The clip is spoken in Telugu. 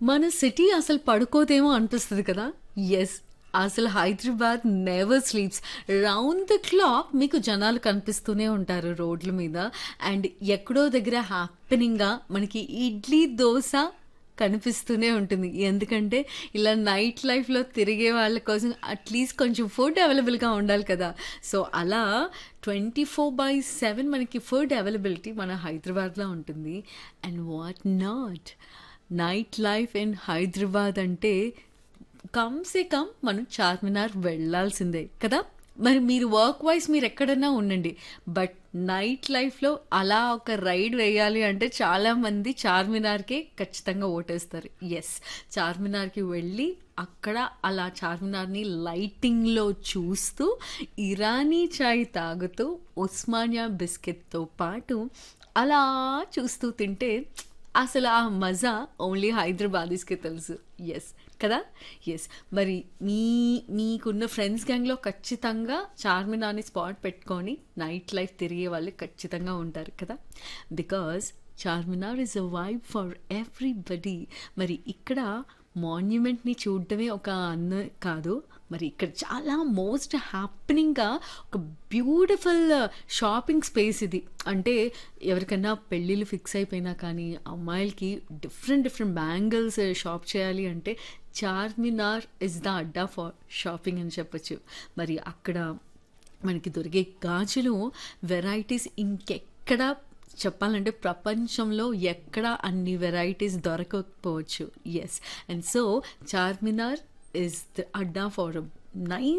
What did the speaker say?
మన సిటీ అసలు పడుకోదేమో అనిపిస్తుంది కదా ఎస్ అసలు Hyderabad never sleeps round the clock మీకు జనాలు కనిపిస్తూనే ఉంటారు రోడ్ల మీద అండ్ ఎక్కడో దగ్గర హ్యాపెనింగ్గా మనకి ఇడ్లీ దోశ కనిపిస్తూనే ఉంటుంది ఎందుకంటే ఇలా నైట్ లైఫ్లో తిరిగే వాళ్ళ కోసం అట్లీస్ట్ కొంచెం ఫుడ్ అవైలబుల్గా ఉండాలి కదా సో అలా ట్వంటీ ఫోర్ బై సెవెన్ మనకి ఫుడ్ అవైలబిలిటీ మన హైదరాబాద్లో ఉంటుంది and what not night life in Hyderabad అంటే కమ్ సే కమ్ మనం చార్మినార్ వెళ్ళాల్సిందే కదా మరి మీరు వర్క్ వైజ్ మీరు ఎక్కడన్నా ఉండండి బట్ నైట్ లైఫ్లో అలా ఒక రైడ్ వేయాలి అంటే చాలామంది చార్మినార్కే ఖచ్చితంగా ఓటేస్తారు ఎస్ చార్మినార్కి వెళ్ళి అక్కడ అలా చార్మినార్ని లైటింగ్లో చూస్తూ ఇరానీ చాయ్ తాగుతూ ఉస్మానియా బిస్కెట్తో పాటు అలా చూస్తూ తింటే అసలు ఆ మజా ఓన్లీ హైదరాబాదీస్కే తెలుసు ఎస్ కదా ఎస్ మరి మీ మీకున్న ఫ్రెండ్స్ గ్యాంగ్లో ఖచ్చితంగా చార్మినార్ని స్పాట్ పెట్టుకొని నైట్ లైఫ్ తిరిగే వాళ్ళు ఖచ్చితంగా ఉంటారు కదా because Charminar is a vibe for everybody మరి ఇక్కడ మాన్యుమెంట్ని చూడటమే ఒక అన్న కాదు మరి ఇక్కడ చాలా మోస్ట్ హ్యాపెనింగ్గా ఒక బ్యూటిఫుల్ షాపింగ్ స్పేస్ ఇది అంటే ఎవరికైనా పెళ్ళిళ్ళు ఫిక్స్ అయిపోయినా కానీ అమ్మాయిలకి డిఫరెంట్ డిఫరెంట్ బ్యాంగిల్స్ షాప్ చేయాలి అంటే Charminar is the adda for shopping అని చెప్పొచ్చు మరి అక్కడ మనకి దొరికే గాజులు వెరైటీస్ ఇంకెక్కడ చెప్పాలంటే ప్రపంచంలో ఎక్కడ అన్ని వెరైటీస్ దొరకకపోవచ్చు yes and so Charminar is the adda for a nice